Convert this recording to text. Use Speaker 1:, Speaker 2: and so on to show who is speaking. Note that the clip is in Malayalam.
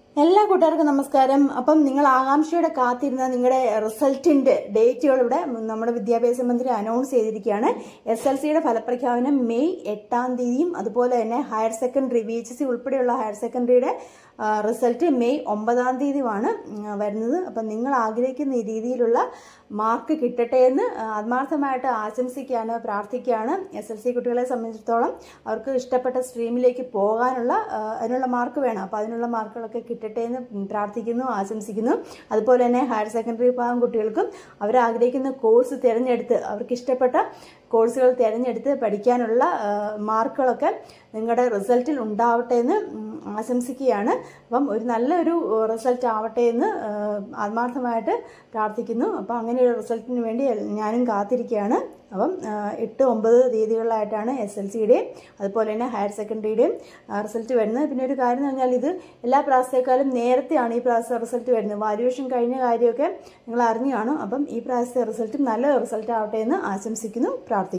Speaker 1: എല്ലാ കൂട്ടുകാർക്കും നമസ്കാരം അപ്പം നിങ്ങൾ ആകാംക്ഷയോടെ കാത്തിരുന്ന നിങ്ങളുടെ റിസൾട്ടിന്റെ ഡേറ്റുകൾ ഇവിടെ നമ്മുടെ വിദ്യാഭ്യാസ മന്ത്രി അനൗൺസ് ചെയ്തിരിക്കുകയാണ് എസ് എൽ സിയുടെ ഫലപ്രഖ്യാപനം മെയ് എട്ടാം തീയതിയും അതുപോലെ തന്നെ higher secondary V H C ഉൾപ്പെടെയുള്ള ഹയർ സെക്കൻഡറിയുടെ റിസൾട്ട് മെയ് ഒമ്പതാം തീയതിയുമാണ് ഉം, വരുന്നത് അപ്പം നിങ്ങൾ ആഗ്രഹിക്കുന്ന ഈ രീതിയിലുള്ള മാർക്ക് കിട്ടട്ടെ എന്ന് ആത്മാർത്ഥമായിട്ട് ആശംസിക്കുകയാണ് പ്രാർത്ഥിക്കുകയാണ് എസ് എൽ സി കുട്ടികളെ സംബന്ധിച്ചിടത്തോളം അവർക്ക് ഇഷ്ടപ്പെട്ട സ്ട്രീമിലേക്ക് പോകാനുള്ള ആ, അതിനുള്ള മാർക്ക് വേണം അപ്പോൾ അതിനുള്ള മാർക്കുകളൊക്കെ കിട്ടട്ടെ എന്ന് പ്രാർത്ഥിക്കുന്നു ആശംസിക്കുന്നു അതുപോലെ തന്നെ ഹയർ സെക്കൻഡറി വിഭാഗം കുട്ടികൾക്കും അവർ ആഗ്രഹിക്കുന്ന കോഴ്സ് തിരഞ്ഞെടുത്ത് അവർക്ക് ഇഷ്ടപ്പെട്ട കോഴ്സുകൾ തിരഞ്ഞെടുത്ത് പഠിക്കാനുള്ള ആ, മാർക്കുകളൊക്കെ നിങ്ങളുടെ റിസൾട്ടിൽ ഉണ്ടാവട്ടെ എന്ന് ഉം, ആശംസിക്കുകയാണ് അപ്പം ഒരു നല്ലൊരു റിസൾട്ട് ആവട്ടെ എന്ന് ആ, ആത്മാർത്ഥമായിട്ട് പ്രാർത്ഥിക്കുന്നു അപ്പം അങ്ങനെയൊരു റിസൾട്ടിന് വേണ്ടി ഞാനും കാത്തിരിക്കുകയാണ് അപ്പം ആ, എട്ട് ഒമ്പത് തീയതികളിലായിട്ടാണ് എസ് എൽ സിയുടെയും അതുപോലെ തന്നെ ഹയർ സെക്കൻഡറിയുടെയും റിസൾട്ട് വരുന്നത് പിന്നെ ഒരു കാര്യം എന്ന് പറഞ്ഞാൽ ഇത് എല്ലാ പ്രാവശ്യത്തെക്കാളും നേരത്തെയാണ് ഈ പ്രാവശ്യത്തെ റിസൾട്ട് വരുന്നത് വാല്യുവേഷൻ കഴിഞ്ഞ കാര്യമൊക്കെ നിങ്ങൾ അറിഞ്ഞു കാണും അപ്പം ഈ പ്രാവശ്യത്തെ റിസൾട്ടും നല്ല റിസൾട്ട് ആവട്ടെ എന്ന് ആശംസിക്കുന്നു പ്രാർത്ഥിക്കുന്നു